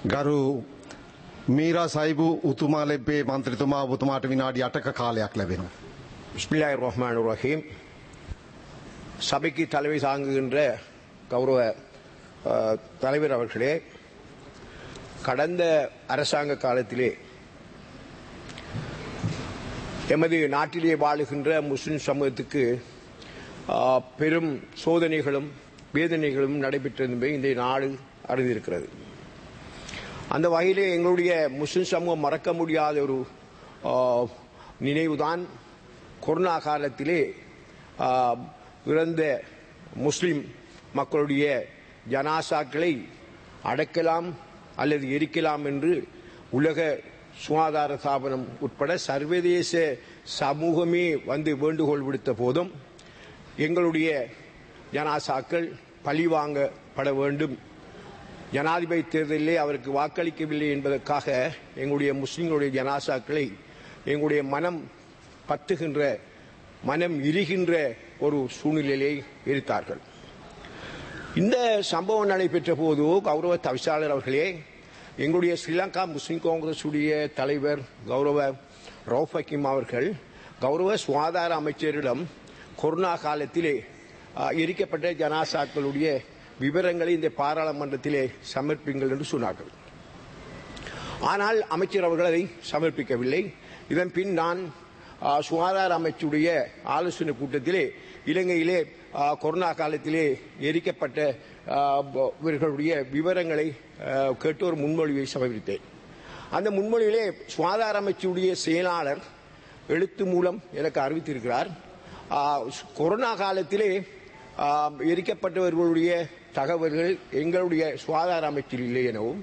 ගරු මීරා සයිබු උතුමා ලැබේ මන්ත්‍රතුමා ඔබතුමාට විනාඩි අටක කාලයක් ලැබෙනවා. பிஸ்மில்லாஹிர் ரஹ்மான் ரஹீம் சபைக்கு தலைமை தாங்குகின்ற கௌரவ அஹ், தலைவர் அவர்களே கடந்த அரசாங்க காலத்திலே எமது நாட்டிலே வாழுகின்ற முஸ்லிம் சமூகத்துக்கு அஹ், பெரும் சோதனைகளும் வேதனைகளும் நடைபெற்றிருந்தமை இந்த நாடு அறிந்திருக்கிறது அந்த வகையிலே எங்களுடைய முஸ்லிம் சமூகம் மறக்க முடியாத ஒரு ஆ, நினைவுதான் கொரோனா காலத்திலே ஆ, இறந்த முஸ்லிம் மக்களுடைய ஜனாசாக்களை அடக்கலாம் அல்லது எரிக்கலாம் என்று உலக சுகாதார ஸ்தாபனம் உட்பட சர்வதேச சமூகமே வந்து வேண்டுகோள் விடுத்த போதும் எங்களுடைய ஜனாசாக்கள் பழிவாங்கப்பட வேண்டும் ஜனாதிபதி தேர்தலிலே அவருக்கு வாக்களிக்கவில்லை என்பதற்காக எங்களுடைய முஸ்லிம்களுடைய ஜனாசாக்களை எங்களுடைய மனம் பத்துகின்ற மனம் இரிகின்ற ஒரு சூழ்நிலையை எரித்தார்கள் இந்த சம்பவம் நடைபெற்ற போது கௌரவ தவிசாளர் அவர்களே எங்களுடைய ஸ்ரீலங்கா முஸ்லிம் காங்கிரசுடைய தலைவர் கௌரவ ரவுஃப் ஹக்கீம் அவர்கள் கௌரவ சுகாதார அமைச்சரிடம் கொரோனா காலத்திலே ஆ, எரிக்கப்பட்ட ஜனாசாக்களுடைய விவரங்களை இந்த பாராளுமன்றத்திலே சமர்ப்பிங்கள் என்று சொன்னார்கள் ஆனால் அமைச்சர் அவர்கள் அதை சமர்ப்பிக்கவில்லை இதன் பின் நான் ஆ, சுகாதார அமைச்சுடைய ஆலோசனை கூட்டத்திலே இலங்கையிலே ஆ, கொரோனா காலத்திலே எரிக்கப்பட்ட ஆ, ப- இவர்களுடைய விவரங்களை ஆ, கேட்டு ஒரு முன்மொழிவை சமர்ப்பித்தேன் அந்த முன்மொழியிலே சுகாதார அமைச்சுடைய செயலாளர் எழுத்து மூலம் எனக்கு அறிவித்திருக்கிறார் ஆ, கொரோனா காலத்திலே ஆ, எரிக்கப்பட்டவர்களுடைய தகவல்கள் எங்களுடைய சுகாதார அமைச்சில் இல்லை எனவும்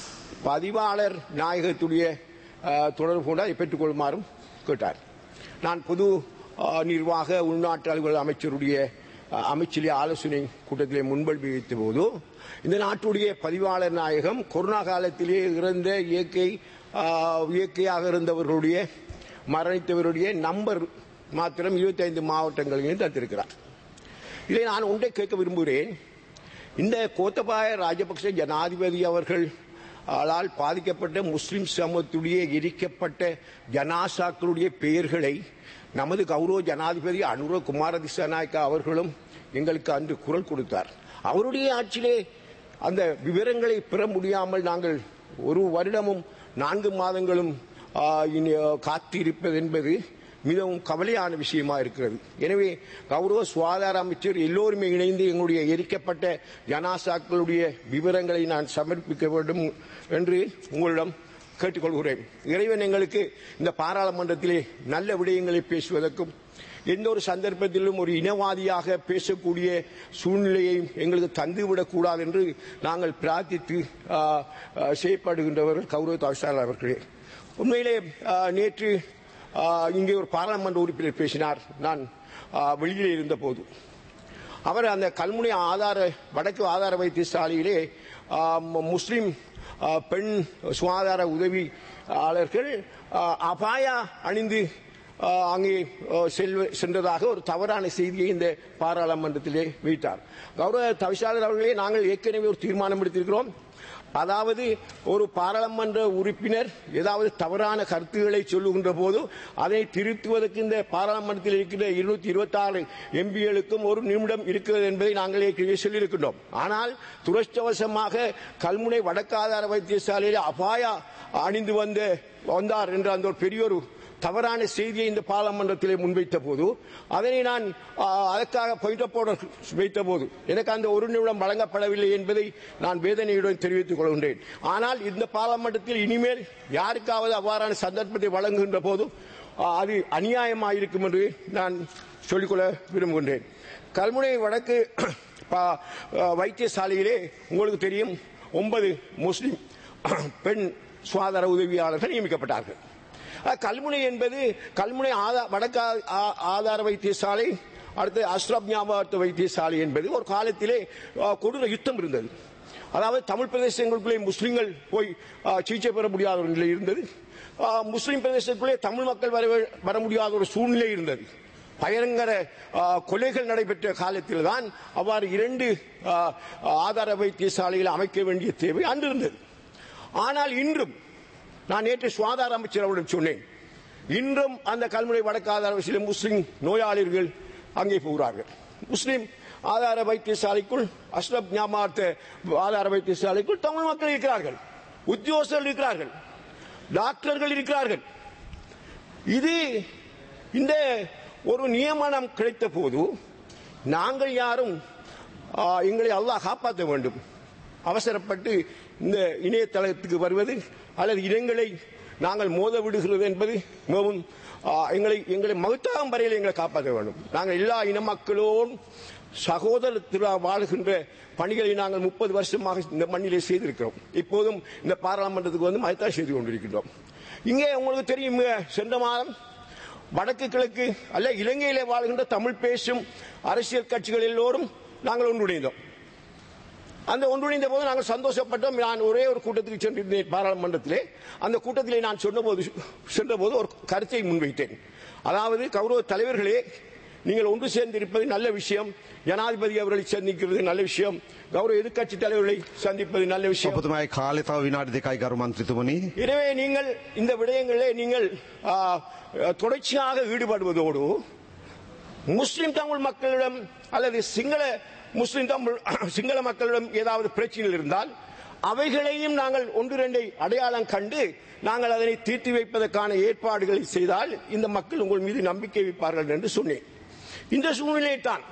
பதிவாளர் நாயகத்துடைய அஹ், தொடர்பு கொண்டு அதை பெற்றுக்கொள்ளுமாறும் கேட்டார் நான் பொது அஹ், நிர்வாக உள்நாட்டு அலுவலக அமைச்சருடைய அஹ், அமைச்சிலே ஆலோசனை கூட்டத்திலே முன்மொழிவு வைத்த போது இந்த நாட்டுடைய பதிவாளர் நாயகம் கொரோனா காலத்திலே இறந்த இயற்கை அஹ், இயற்கையாக இருந்தவர்களுடைய மரணித்தவருடைய நம்பர் மாத்திரம் 25 மாவட்டங்களையும் தந்திருக்கிறார் இதை நான் ஒன்றை கேட்க விரும்புகிறேன் இந்த கோத்தபாய ராஜபக்ச ஜனாதிபதி அவர்கள் ஆளால் பாதிக்கப்பட்ட முஸ்லிம் சமூகத்துடைய எரிக்கப்பட்ட ஜனாசாக்களுடைய பெயர்களை நமது கௌரவ ஜனாதிபதி அனுர குமார திசாநாயக்கா அவர்களும் எங்களுக்கு அன்று குரல் கொடுத்தார் அவருடைய ஆட்சியிலே அந்த விவரங்களை பெற முடியாமல் நாங்கள் ஒரு வருடமும் நான்கு மாதங்களும் ஆ, இனி, ஆ, காத்திருப்பது என்பது மிகவும் கவலையான விஷயமா இருக்கிறது எனவே கௌரவ சுகாதார அமைச்சர் எல்லோருமே இணைந்து எங்களுடைய எரிக்கப்பட்ட ஜனாசாக்களுடைய விவரங்களை நான் சமர்ப்பிக்க வேண்டும் என்று உங்களிடம் கேட்டுக்கொள்கிறேன் இறைவன் எங்களுக்கு இந்த பாராளுமன்றத்திலே நல்ல விடயங்களை பேசுவதற்கும் எந்த ஒரு சந்தர்ப்பத்திலும் ஒரு இனவாதியாக பேசக்கூடிய சூழ்நிலையை எங்களுக்கு தந்துவிடக்கூடாது என்று நாங்கள் பிரார்த்தித்து ஆ, ஆ, செயற்படுகின்றவர்கள் கௌரவ தவிசாளர் அவர்களே உண்மையிலே ஆ, நேற்று ஆ, இங்கே ஒரு பாராளுமன்ற உறுப்பினர் பேசினார் நான் ஆ, வெளியிலே இருந்தபோது அவர் அந்த கல்முனை ஆதார வடக்கு ஆதார வைத்தியசாலையிலே ஆ, ம- முஸ்லிம் ஆ, பெண் சுகாதார உதவியாளர்கள் ஆ, அபாயா அணிந்து ஆ, அங்கே ஆ, செல்வ சென்றதாக ஒரு தவறான செய்தியை இந்த பாராளுமன்றத்திலே வைத்தார் கௌரவ தவிசாளர் அவர்களே நாங்கள் ஏற்கனவே ஒரு தீர்மானம் எடுத்திருக்கிறோம் அதாவது ஒரு பாராளுமன்ற உறுப்பினர் ஏதாவது தவறான கருத்துக்களை சொல்லுகின்ற போது அதை திருத்துவதற்கு இந்த பாராளுமன்றத்தில் இருக்கின்ற இருநூத்தி இருபத்தி ஆறு எம்பிகளுக்கும் ஒரு நிமிடம் இருக்கிறது என்பதை நாங்கள் ஏற்கனவே சொல்லியிருக்கின்றோம் ஆனால் துரஷ்டவசமாக கல்முனை வடக்காதார வைத்தியசாலையில் அபாயா அணிந்து வந்த வந்தார் என்ற அந்த ஒரு பெரிய ஒரு தவறான செய்தியை இந்த பாராளுமன்றத்திலே முன்வைத்த போது அதனை நான் ஆ, அதற்காக பாயிண்ட் ஆஃப் ஆர்டர் வைத்த போது எனக்கு அந்த ஒரு நிமிடம் வழங்கப்படவில்லை என்பதை நான் வேதனையுடன் தெரிவித்துக் கொள்கின்றேன் ஆனால் இந்த பாராளுமன்றத்தில் இனிமேல் யாருக்காவது அவ்வாறான சந்தர்ப்பத்தை வழங்குகின்ற போது ஆ, அது அநியாயமாயிருக்கும் என்று நான் சொல்லிக்கொள்ள விரும்புகின்றேன் கல்முனை வடக்கு பா- ஆ, வைத்தியசாலையிலே உங்களுக்கு தெரியும் ஒன்பது முஸ்லிம் பெண் சுகாதார உதவியாளர்கள் நியமிக்கப்பட்டார்கள் அஹ், கல்முனை என்பது கல்முனை ஆதா- வடக்கு ஆ- ஆ- ஆதார வைத்தியசாலை அடுத்து அஸ்ரப் ஞாபகத்து வைத்தியசாலை என்பது ஒரு காலத்திலே அஹ், கொடூர யுத்தம் இருந்தது அதாவது தமிழ் பிரதேசங்களுக்குள்ளே முஸ்லிம்கள் போய் அஹ், சிகிச்சை பெற முடியாத ஒரு நிலை இருந்தது அஹ், முஸ்லிம் பிரதேசத்துக்குள்ளே தமிழ் மக்கள் வர வர முடியாத ஒரு சூழ்நிலை இருந்தது பயங்கர ஆ, கொலைகள் நடைபெற்ற காலத்தில் தான் அவ்வாறு இரண்டு ஆ, ஆதார வைத்தியசாலைகள் அமைக்க வேண்டிய தேவை அன்று இருந்தது ஆனால் இன்றும் நான் நேற்று சுகாதார அமைச்சர் அவரிடம் சொன்னேன் இன்றும் அந்த கல்முனை வடக்கு ஆதார சில முஸ்லிம் நோயாளிகள் அங்கே போகிறார்கள் முஸ்லிம் ஆதார வைத்தியசாலைக்குள் அஷ்ரப் ஞாமார்த்த ஆதார வைத்தியசாலைக்குள் தமிழ் மக்கள் இருக்கிறார்கள் உத்தியோகஸ்தர்கள் இருக்கிறார்கள் டாக்டர்கள் இருக்கிறார்கள் இது இந்த ஒரு நியமனம் கிடைத்த போது நாங்கள் யாரும் ஆ, எங்களை அல்லாஹ் காப்பாற்ற வேண்டும் அவசரப்பட்டு இந்த இணையதளத்துக்கு வருவது அல்லது இடங்களை நாங்கள் மோத விடுகிறது என்பது மிகவும் ஆ, எங்களை எங்களை மகத்தாகும் வரையில் எங்களை காப்பாற்ற வேண்டும் நாங்கள் எல்லா இன மக்களோடும் சகோதரத்தில் வாழ்கின்ற பணிகளை நாங்கள் முப்பது வருஷமாக இந்த மண்ணிலே செய்திருக்கிறோம் இப்போதும் இந்த பாராளுமன்றத்துக்கு வந்து அதைத்தான் செய்து கொண்டிருக்கின்றோம் இங்கே உங்களுக்கு தெரியும் இங்க சென்ற மாதம் வடக்கு கிழக்கு அல்ல இலங்கையிலே வாழ்கின்ற தமிழ் பேசும் அரசியல் கட்சிகள் எல்லோரும் நாங்கள் ஒன்றிணைந்தோம் அந்த ஒன்றிணைந்த போது நாங்கள் சந்தோஷப்பட்டோம் நான் ஒரே ஒரு கூட்டத்துக்கு சென்றிருந்தேன் பாராளுமன்றத்திலே அந்த கூட்டத்திலே நான் சொன்னபோது சென்றபோது ஒரு கருத்தை முன்வைத்தேன் அதாவது கௌரவ தலைவர்களே நீங்கள் ஒன்று சேர்ந்திருப்பது நல்ல விஷயம் ஜனாதிபதி அவர்களை சந்திக்கிறது நல்ல விஷயம் கௌரவ எதிர்க்கட்சி தலைவர்களை சந்திப்பது நல்ல விஷயம் ඔබතුමයි කාලෙ තව විනාඩි දෙකයි ගරු මන්ත්‍රතුමනි. எனவே நீங்கள் இந்த விடயங்களிலே நீங்கள் ஆ, தொடர்ச்சியாக ஈடுபடுவதோடு முஸ்லிம் தமிழ் மக்களிடம் அல்லது சிங்கள முஸ்லிம் தமிழ் சிங்கள மக்களிடம் ஏதாவது பிரச்சனைகள் இருந்தால் அவைகளையும் நாங்கள் ஒன்று ரெண்டை அடையாளம் கண்டு நாங்கள் அதனை தீர்த்து வைப்பதற்கான ஏற்பாடுகளை செய்தால் இந்த மக்கள் உங்கள் மீது நம்பிக்கை வைப்பார்கள் என்று சொன்னேன் இந்த சூழ்நிலையை தான்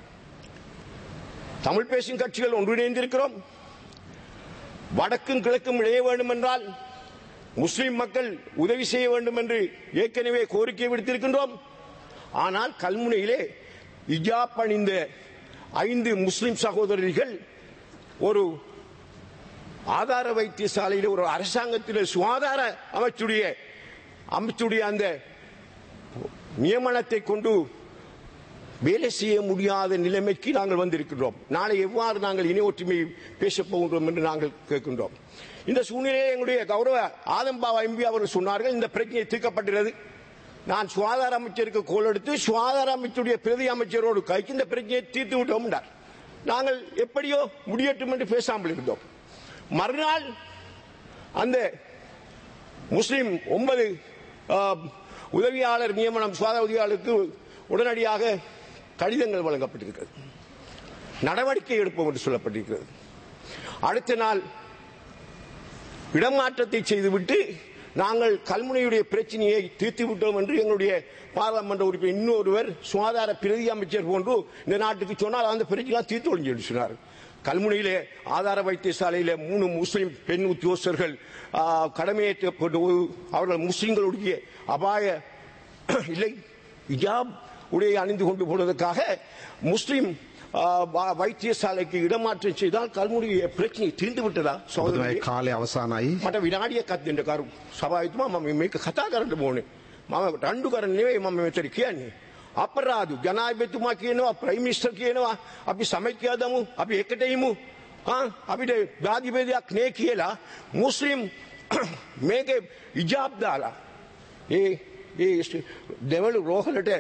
தமிழ் பேசும் கட்சிகள் ஒன்றிணைந்திருக்கிறோம் வடக்கும் கிழக்கும் இணைய வேண்டும் என்றால் முஸ்லிம் மக்கள் உதவி செய்ய வேண்டும் என்று ஏற்கனவே கோரிக்கை விடுத்திருக்கின்றோம் ஆனால் கல்முனையிலே இஜாப் அணிந்த ஐந்து முஸ்லிம் சகோதரர்கள் ஒரு ஆதார வைத்தியசாலையில் ஒரு அரசாங்கத்தில் சுகாதார அமைச்சுடைய அமைச்சுடைய அந்த நியமனத்தை கொண்டு வேலை செய்ய முடியாத நிலைமைக்கு நாங்கள் வந்திருக்கின்றோம் நாளை எவ்வாறு நாங்கள் இணை ஒற்றுமை பேசப் போகின்றோம் என்று நாங்கள் கேட்கின்றோம் இந்த சூழ்நிலையை எங்களுடைய கௌரவ ஆதம்பாவா எம்பி அவர்கள் சொன்னார்கள் இந்த பிரச்சனை தீர்க்கப்பட்டிருக்கிறது நான் சுகாதார அமைச்சருக்கு கோல் எடுத்து சுகாதார அமைச்சருடைய பிரதி அமைச்சரோடு கைக்கு இந்த பிரச்சனையை தீர்த்து விட்டோம் என்றார் நாங்கள் எப்படியோ முடியட்டும் என்று பேசாமல் இருந்தோம் மறுநாள் அந்த முஸ்லிம் ஒன்பது ஆ, உதவியாளர் நியமனம் சுகாதார உதவியாளருக்கு உடனடியாக கடிதங்கள் வழங்கப்பட்டிருக்கிறது நடவடிக்கை எடுப்போம் என்று சொல்லப்பட்டிருக்கிறது அடுத்த நாள் இடமாற்றத்தை செய்துவிட்டு நாங்கள் கல்முனையுடைய பிரச்சனையை தீர்த்து விட்டோம் என்று எங்களுடைய பாராளுமன்ற உறுப்பினர் இன்னொருவர் சுகாதார பிரதி அமைச்சர் போன்று இந்த நாட்டுக்கு சொன்னால் அந்த பிரச்சனை தீர்த்து ஒழிஞ்சு என்று சொன்னார் கல்முனையிலே ஆதார வைத்தியசாலையிலே மூணு முஸ்லிம் பெண் உத்தியோகஸ்தர்கள் ஆ, கடமையேற்றப்பட்டு அவர்கள் முஸ்லிம்களுடைய அபாய இல்லை இஜாப் உடையை அணிந்து கொண்டு போனதற்காக முஸ்லிம் ஆ, வ- வைத்தியசாலைக்கு இடமாற்றம் செய்தால் கல்முனைய பிரச்சனை தீர்ந்து விட்டதா ඔබතුමයි சகோதரர்களே කාලය අවසානයි. මට විනාඩියක් අත් දෙන්න කරු සභාවිතුමා මම මේක කතා කරන්න ඕනේ මම රණ්ඩු කරන්න නෙවෙයි මම මෙතන කියන්නේ අපරාධු ජනාධිපතිතුමා කියනවා ප්‍රයිම් මිනිස්ටර් කියනවා අපි සමයික්‍ය දමු අපි එකට ඉමු ආ අපිට ජාතිපතියක් නේ කියලා මුස්ලිම් මේක ඉජාබ් දාලා ඒ ඒ දෙවලු රෝහලට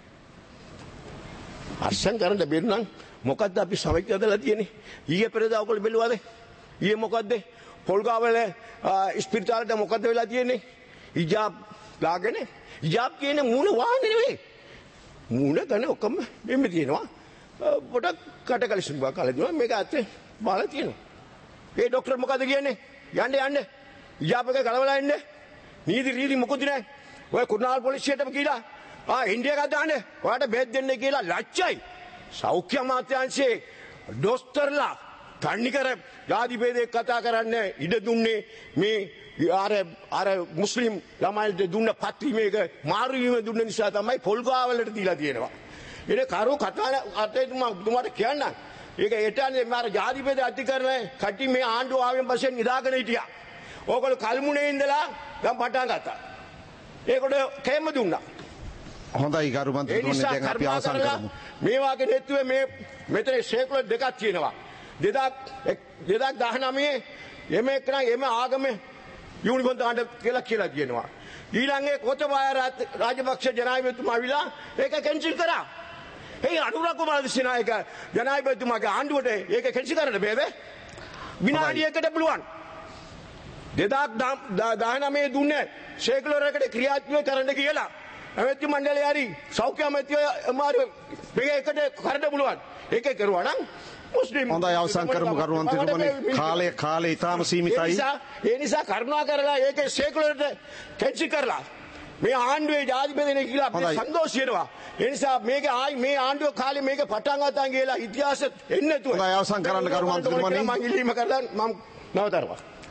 අස්සන් කරන්න බැරිනම් මොකද්ද අපි සමයික්‍ය දලා තියෙන්නේ ඊයේ පෙරේදා ඔයගොල්ලෝ බැලුවාද ඊයේ මොකද්ද පොල්ගාවල ස්පිරිතාලට මොකද්ද වෙලා තියෙන්නේ ඉජාබ් දාගෙන ඉජාබ් කියන මූණ වාහනේ නෙවෙයි මූණ ගන ඔක්කොම මෙන්න තියෙනවා අ, පොඩක් කට කලිසුම් බා කාලේ දෙනවා මේක ඇත්තේ බාලා තියෙනවා ඒ ડોක්ටර් මොකද කියන්නේ යන්න යන්න ඉජාබ් එක ගලවලා එන්න නීති රීති මොකුත් නැහැ ඔය කුරුණාල් පොලිසියටම කියලා ආ ඉන්දියා එකක් දාන්න ඔයාලට බෙහෙත් දෙන්න කියලා ලැජ්ජයි සෞඛ්‍ය අමාත්‍යාංශයේ ඩොස්ටර්ලා තන්නිකර ජාතිභේදයක් කතා කරන්න ඉඩ දුන්නේ මේ අර අර මුස්ලිම් ළමයින්ට දුන්න පත්වීමේක මාරුවීම දුන්න නිසා තමයි පොල්ගාවලට දීලා තියෙනවා. එන කරු කතා අතේ තුමාට කියන්න. ඒක එටන්නේ මාර ජාතිභේද අධිකරණ කටි මේ ආණ්ඩුව ආවෙන් පස්සේ නිදාගෙන හිටියා. ඕගොල්ලෝ කල්මුනේ ඉඳලා දැන් පටන් ගත්තා. ඒකට කැම දුන්නා. හොඳයි ගරු ඒ මන්ත්‍රතුමනි නිසා දැන් අපි කරුණා අවසන් කරලා කරමු. මේ වගේ නෙත්තුවේ මේ මෙතන ශේකල දෙකක් තියෙනවා. දෙදක් දෙදක් දහනමේ එම එක්නම් එම ආගම යුනිකොන් දාන්න කියලා කියලා කියනවා. ඊළඟේ කොතබාය රාජ- රාජපක්ෂ ජනාධිපතිතුමා විලා ඒක කැන්සල් කරා. ඒ අනුර කුමාර දිසනායක ජනාධිපතිතුමාගේ ආණ්ඩුවට ඒක කැන්සල් කරන්න බෑද? විනාඩියකට පුළුවන්. දෙදක් දානමේ දුන්න ශේකලෝරකට ක්‍රියාත්මය කරන්න කියලා. ඇමැති මණ්ඩලය හරි සෞඛ්‍ය අමැතිව මාර මේ එකට කරන්න පුළුවන්. ඒක කරුවා නම් මුස්ලිම් හොඳයි අවසන් කරමු ගරු මන්ත්‍රීතුමනි කාලය කාලය ඉතාම ඒ සීමිතයි නිසා ඒ නිසා කරුණා කරලා ඒක ශේකලෝරට කැන්සි කරලා මේ ආණ්ඩුවේ ජාතිපතිනේ කියලා අපිට හොඳයි. සන්තෝෂ වෙනවා. ඒ නිසා මේක ආයි මේ ආණ්ඩුව කාලේ මේක පටන් ගත්තා කියලා ඉතිහාසෙත් එන්නේ නැතුව. හොඳයි, අවසන් කරන්න කරු මන්ත්‍රීතුමනි. මම ඉල්ලීම කරලා මම නවතරවා.